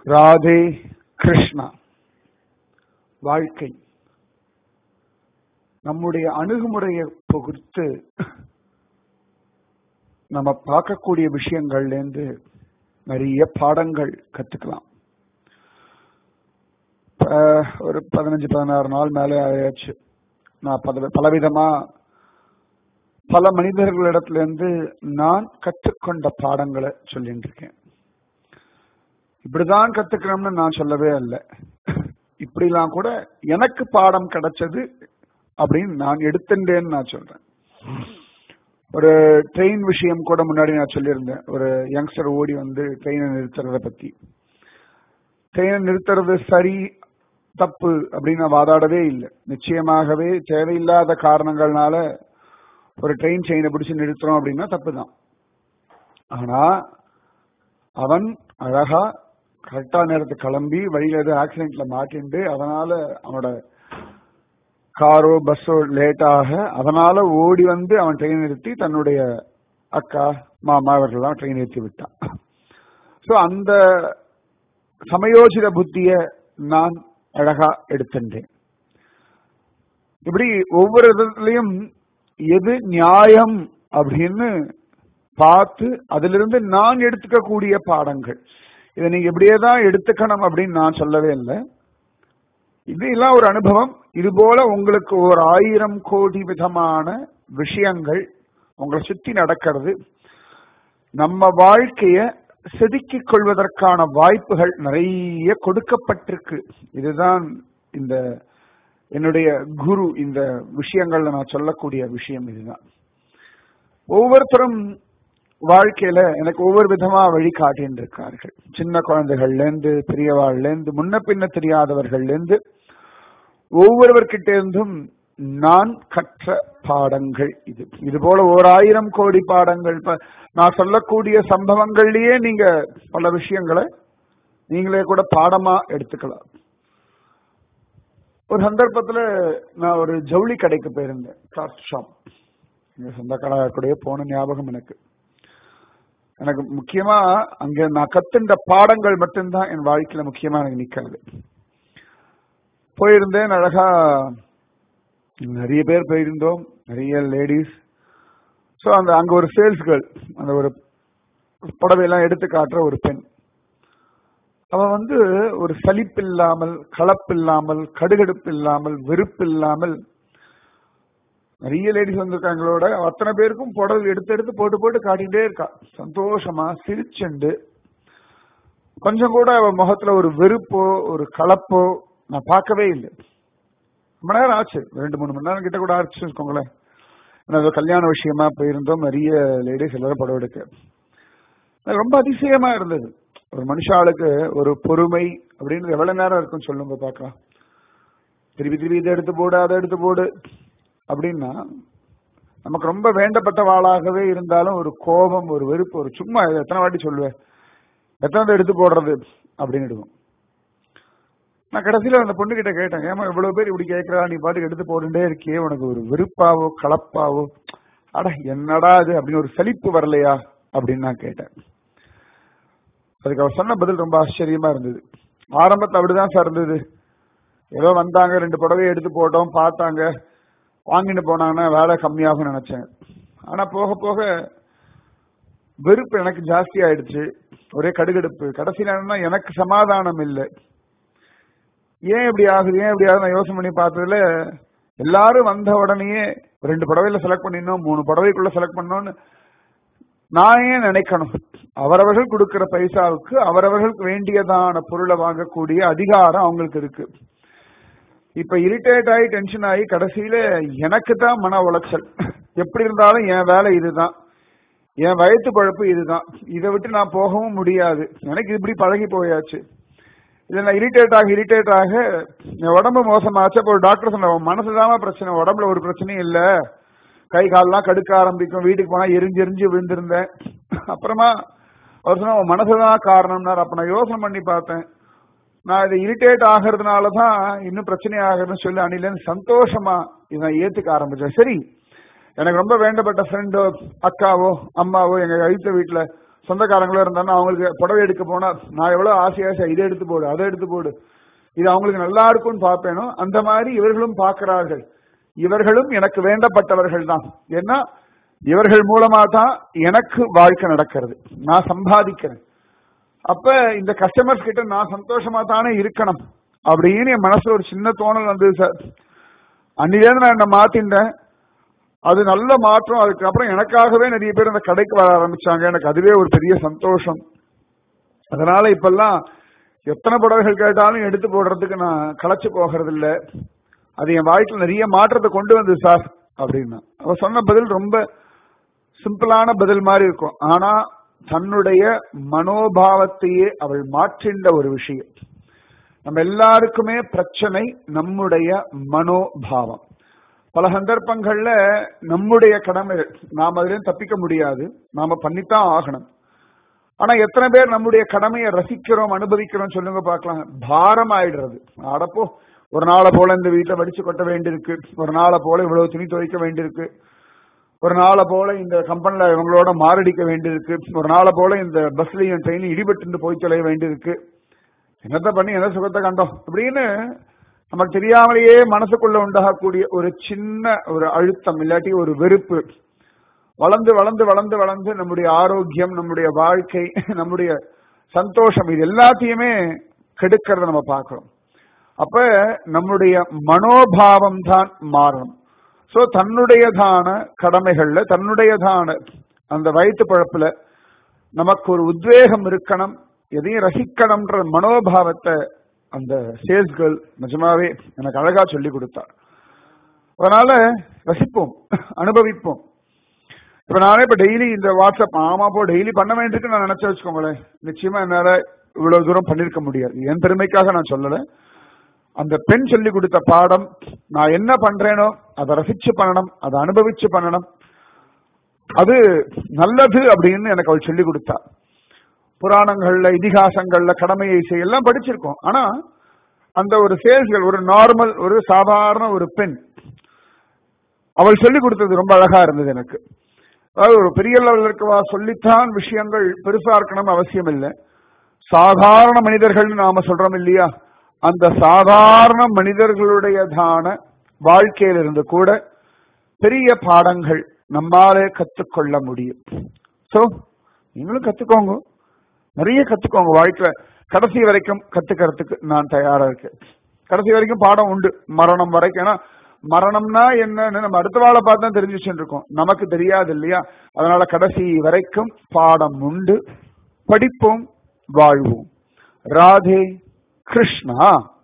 ராதே கிருஷ்ணா வாழ்க்கை நம்முடைய அணுகுமுறையை பொறுத்து நம்ம பார்க்கக்கூடிய விஷயங்கள்ல இருந்து நிறைய பாடங்கள் கத்துக்கலாம் இப்ப ஒரு பதினஞ்சு பதினாறு நாள் மேலே ஆயாச்சு நான் பல பலவிதமா பல மனிதர்களிடத்துல இருந்து நான் கற்றுக்கொண்ட பாடங்களை சொல்லிட்டு இருக்கேன் இப்படிதான் கத்துக்கணும்னு நான் சொல்லவே இல்லை இப்படிலாம் கூட எனக்கு பாடம் கிடைச்சது அப்படின்னு நான் எடுத்துட்டேன்னு நான் சொல்றேன் ஒரு ட்ரெயின் விஷயம் கூட முன்னாடி நான் சொல்லியிருந்தேன் ஒரு யங்ஸ்டர் ஓடி வந்து ட்ரெயினை நிறுத்துறத பத்தி ட்ரெயினை நிறுத்துறது சரி தப்பு அப்படின்னு நான் வாதாடவே இல்லை நிச்சயமாகவே தேவையில்லாத காரணங்கள்னால ஒரு ட்ரெயின் செயினை பிடிச்சு நிறுத்துறோம் அப்படின்னா தப்பு தான் ஆனா அவன் அழகா கரெக்டா நேரத்துக்கு கிளம்பி வழியில எதுவும் ஆக்சிடென்ட்ல மாட்டிண்டு அதனால அவனோட காரோ பஸ்ஸோ லேட்டாக அதனால ஓடி வந்து அவன் ட்ரெயின் நிறுத்தி தன்னுடைய அக்கா மாமா இவர்கள்லாம் ட்ரெயின் நிறுத்தி விட்டான் ஸோ அந்த சமயோசித புத்திய நான் அழகா எடுத்துட்டேன் இப்படி ஒவ்வொரு இடத்துலயும் எது நியாயம் அப்படின்னு பார்த்து அதிலிருந்து நான் எடுத்துக்கக்கூடிய பாடங்கள் இதை நீங்க இப்படியே தான் எடுத்துக்கணும் அப்படின்னு நான் சொல்லவே இல்லை இது எல்லாம் ஒரு அனுபவம் இது போல உங்களுக்கு ஒரு ஆயிரம் கோடி விதமான விஷயங்கள் உங்களை சுத்தி நடக்கிறது நம்ம வாழ்க்கைய செதுக்கிக் கொள்வதற்கான வாய்ப்புகள் நிறைய கொடுக்கப்பட்டிருக்கு இதுதான் இந்த என்னுடைய குரு இந்த விஷயங்கள்ல நான் சொல்லக்கூடிய விஷயம் இதுதான் ஒவ்வொருத்தரும் வாழ்க்கையில எனக்கு ஒவ்வொரு விதமா வழி காட்டின்னு இருக்கார்கள் சின்ன குழந்தைகள்ல இருந்து பெரியவாள்ல இருந்து முன்ன பின்ன தெரியாதவர்கள்ல இருந்து ஒவ்வொருவர்கிட்ட இருந்தும் நான் கற்ற பாடங்கள் இது இது போல ஓர் ஆயிரம் கோடி பாடங்கள் நான் சொல்லக்கூடிய சம்பவங்கள்லயே நீங்க பல விஷயங்களை நீங்களே கூட பாடமா எடுத்துக்கலாம் ஒரு சந்தர்ப்பத்துல நான் ஒரு ஜவுளி கடைக்கு போயிருந்தேன் கிளாத் ஷாப் எங்க சொந்தக்காரக்கூடிய போன ஞாபகம் எனக்கு எனக்கு முக்கியமா அங்க நான் கத்துண்ட பாடங்கள் மட்டும்தான் என் வாழ்க்கையில முக்கியமா எனக்கு நிக்கிறது போயிருந்தேன் அழகா நிறைய பேர் போயிருந்தோம் நிறைய லேடிஸ் ஸோ அந்த அங்க ஒரு சேல்ஸ் கேர்ள் அந்த ஒரு புடவையெல்லாம் எடுத்து காட்டுற ஒரு பெண் அவ வந்து ஒரு சலிப்பு இல்லாமல் கலப்பு இல்லாமல் கடுகடுப்பு இல்லாமல் வெறுப்பு இல்லாமல் நிறைய லேடிஸ் வந்திருக்காங்களோட அத்தனை பேருக்கும் புடவை எடுத்து எடுத்து போட்டு போட்டு காட்டிகிட்டே இருக்கா சந்தோஷமா சிரிச்சுண்டு கொஞ்சம் கூட அவ முகத்துல ஒரு வெறுப்போ ஒரு கலப்போ நான் பார்க்கவே இல்லை ரொம்ப நேரம் ஆச்சு ரெண்டு மூணு மணி நேரம் கிட்ட கூட ஆச்சு வச்சுக்கோங்களேன் கல்யாண விஷயமா போயிருந்தோம் நிறைய லேடிஸ் எல்லாரும் படம் எடுக்க ரொம்ப அதிசயமா இருந்தது ஒரு மனுஷாளுக்கு ஒரு பொறுமை அப்படின்னு எவ்வளவு நேரம் இருக்குன்னு சொல்லுங்க பார்க்கலாம் திருப்பி திருப்பி இதை எடுத்து போடு அதை எடுத்து போடு அப்படின்னா நமக்கு ரொம்ப வேண்டப்பட்ட வாளாகவே இருந்தாலும் ஒரு கோபம் ஒரு வெறுப்பு ஒரு சும்மா எத்தனை வாட்டி சொல்லுவேன் எத்தனை எடுத்து போடுறது அப்படின்னு எடுக்கும் நான் கடைசியில அந்த பொண்ணு கிட்ட கேட்டேன் ஏமா இவ்வளவு பேர் இப்படி கேட்கறா நீ பாட்டுக்கு எடுத்து போட்டுட்டே இருக்கியே உனக்கு ஒரு வெறுப்பாவோ கலப்பாவோ அட என்னடா அது அப்படின்னு ஒரு சலிப்பு வரலையா அப்படின்னு நான் கேட்டேன் அதுக்கு அவர் சொன்ன பதில் ரொம்ப ஆச்சரியமா இருந்தது ஆரம்பத்தில் அப்படிதான் சார் இருந்தது ஏதோ வந்தாங்க ரெண்டு புடவையை எடுத்து போட்டோம் பார்த்தாங்க வாங்கிட்டு போனாங்கன்னா வேலை கம்மியாகும் நினைச்சேன் ஆனா போக போக வெறுப்பு எனக்கு ஜாஸ்தி ஆயிடுச்சு ஒரே கடுகடுப்பு கடைசியில என்னன்னா எனக்கு சமாதானம் இல்லை ஏன் இப்படி ஆகுது ஏன் இப்படி ஆகுது நான் யோசனை பண்ணி பார்த்ததுல எல்லாரும் வந்த உடனேயே ரெண்டு புடவையில செலக்ட் பண்ணிடணும் மூணு புடவைக்குள்ள செலக்ட் பண்ணோம்னு நான் ஏன் நினைக்கணும் அவரவர்கள் கொடுக்கிற பைசாவுக்கு அவரவர்களுக்கு வேண்டியதான பொருளை வாங்கக்கூடிய அதிகாரம் அவங்களுக்கு இருக்கு இப்ப இரிட்டேட் ஆகி டென்ஷன் ஆகி கடைசியில எனக்கு தான் மன உளைச்சல் எப்படி இருந்தாலும் என் வேலை இதுதான் என் வயத்து பழப்பு இதுதான் இதை விட்டு நான் போகவும் முடியாது எனக்கு இப்படி பழகி போயாச்சு இதில் நான் இரிட்டேட் ஆக இரிட்டேட் ஆக என் உடம்பு மோசமாச்சு அப்போ ஒரு டாக்டர் சொன்ன மனசுதாம பிரச்சனை உடம்புல ஒரு பிரச்சனையும் இல்லை கை கால்லாம் கடுக்க ஆரம்பிக்கும் வீட்டுக்கு போனா எரிஞ்சு எரிஞ்சு விழுந்திருந்தேன் அப்புறமா அவர் சொன்னா உன் மனசுதான் காரணம்னார் அப்ப நான் யோசனை பண்ணி பார்த்தேன் நான் இதை இரிட்டேட் ஆகிறதுனால தான் இன்னும் பிரச்சனை ஆகுதுன்னு சொல்லி அணிலேருந்து சந்தோஷமா இதை ஏத்துக்க ஆரம்பிச்சேன் சரி எனக்கு ரொம்ப வேண்டப்பட்ட ஃப்ரெண்டோ அக்காவோ அம்மாவோ எங்க அழுத்த வீட்டுல சொந்தக்காரங்களும் இருந்தாங்கன்னா அவங்களுக்கு புடவை எடுக்க போனா நான் எவ்வளவு ஆசை ஆசை இதை எடுத்து போடு அதை எடுத்து போடு இது அவங்களுக்கு நல்லா இருக்கும்னு பார்ப்பேனோ அந்த மாதிரி இவர்களும் பார்க்கிறார்கள் இவர்களும் எனக்கு வேண்டப்பட்டவர்கள் தான் ஏன்னா இவர்கள் மூலமா தான் எனக்கு வாழ்க்கை நடக்கிறது நான் சம்பாதிக்கிறேன் அப்ப இந்த கஸ்டமர்ஸ் கிட்ட நான் சந்தோஷமா தானே இருக்கணும் அப்படின்னு என் மனசுல ஒரு சின்ன தோணல் வந்தது சார் அன்னிலேருந்து நான் என்ன மாத்தின்றேன் அது நல்ல மாற்றம் அதுக்கப்புறம் எனக்காகவே நிறைய பேர் அந்த கடைக்கு வர ஆரம்பிச்சாங்க எனக்கு அதுவே ஒரு பெரிய சந்தோஷம் அதனால இப்பெல்லாம் எத்தனை புடவைகள் கேட்டாலும் எடுத்து போடுறதுக்கு நான் களைச்சு போகிறது இல்ல அது என் வாழ்க்கையில் நிறைய மாற்றத்தை கொண்டு வந்து சார் அப்படின்னா அவ சொன்ன பதில் ரொம்ப சிம்பிளான பதில் மாதிரி இருக்கும் ஆனா தன்னுடைய மனோபாவத்தையே அவள் மாற்றின்ற ஒரு விஷயம் நம்ம எல்லாருக்குமே பிரச்சனை நம்முடைய மனோபாவம் பல சந்தர்ப்பங்கள்ல நம்முடைய கடமைகள் நாம் அதிலும் தப்பிக்க முடியாது நாம பண்ணித்தான் ஆகணும் ஆனா எத்தனை பேர் நம்முடைய கடமையை ரசிக்கிறோம் அனுபவிக்கிறோம் சொல்லுங்க பார்க்கலாம் பாரம் ஆயிடுறது அடப்போ ஒரு நாளை போல இந்த வீட்டை வடிச்சு கொட்ட வேண்டியிருக்கு ஒரு நாளை போல இவ்வளவு துணி துவைக்க வேண்டியிருக்கு ஒரு நாளை போல இந்த கம்பெனில இவங்களோட மாரடிக்க வேண்டியிருக்கு ஒரு நாளை போல இந்த பஸ்லயும் ட்ரெயினும் இடிபட்டு போய் தொலைய வேண்டியிருக்கு என்னத்த பண்ணி என்ன சுகத்தை கண்டோம் அப்படின்னு நமக்கு தெரியாமலேயே மனசுக்குள்ள உண்டாகக்கூடிய ஒரு சின்ன ஒரு அழுத்தம் இல்லாட்டி ஒரு வெறுப்பு வளர்ந்து வளர்ந்து வளர்ந்து வளர்ந்து நம்முடைய ஆரோக்கியம் நம்முடைய வாழ்க்கை நம்முடைய சந்தோஷம் இது எல்லாத்தையுமே கெடுக்கிறத நம்ம பார்க்கிறோம் அப்ப நம்முடைய மனோபாவம் தான் மாறணும் சோ தன்னுடையதான கடமைகள்ல தன்னுடையதான அந்த வயிற்று பழப்புல நமக்கு ஒரு உத்வேகம் இருக்கணும் எதையும் ரசிக்கணும்ன்ற மனோபாவத்தை அந்த சேல்ஸ் கேர்ள் நிஜமாவே எனக்கு அழகா சொல்லி கொடுத்தார் அதனால ரசிப்போம் அனுபவிப்போம் இப்ப நானே இப்ப டெய்லி இந்த வாட்ஸ்அப் ஆமா போ டெய்லி பண்ண வேண்டியிருக்கு நான் நினைச்சு வச்சுக்கோங்களேன் நிச்சயமா என்னால இவ்வளவு தூரம் பண்ணிருக்க முடியாது என் பெருமைக்காக நான் சொல்லல அந்த பெண் சொல்லி கொடுத்த பாடம் நான் என்ன பண்றேனோ அதை ரசிச்சு பண்ணணும் அதை அனுபவிச்சு பண்ணணும் அது நல்லது அப்படின்னு எனக்கு அவள் சொல்லி கொடுத்தா புராணங்கள்ல இதிகாசங்கள்ல கடமையை செய்ய எல்லாம் படிச்சிருக்கோம் ஆனா அந்த ஒரு சேல்ஸ்கள் ஒரு நார்மல் ஒரு சாதாரண ஒரு பெண் அவள் சொல்லி கொடுத்தது ரொம்ப அழகா இருந்தது எனக்கு அதாவது ஒரு பெரிய லெவலில் இருக்கவா சொல்லித்தான் விஷயங்கள் பெருசா இருக்கணும் அவசியம் இல்லை சாதாரண மனிதர்கள் நாம சொல்றோம் இல்லையா அந்த சாதாரண மனிதர்களுடையதான வாழ்க்கையிலிருந்து கூட பெரிய பாடங்கள் நம்மாலே கத்துக்கொள்ள முடியும் சோ நீங்களும் கத்துக்கோங்க நிறைய கத்துக்கோங்க வாழ்க்கையில கடைசி வரைக்கும் கத்துக்கிறதுக்கு நான் தயாரா இருக்கேன் கடைசி வரைக்கும் பாடம் உண்டு மரணம் வரைக்கும் ஏன்னா மரணம்னா என்னன்னு நம்ம அடுத்த வாழை பார்த்து தான் தெரிஞ்சு வச்சுட்டு இருக்கோம் நமக்கு தெரியாது இல்லையா அதனால கடைசி வரைக்கும் பாடம் உண்டு படிப்போம் வாழ்வோம் ராதே கிருஷ்ணா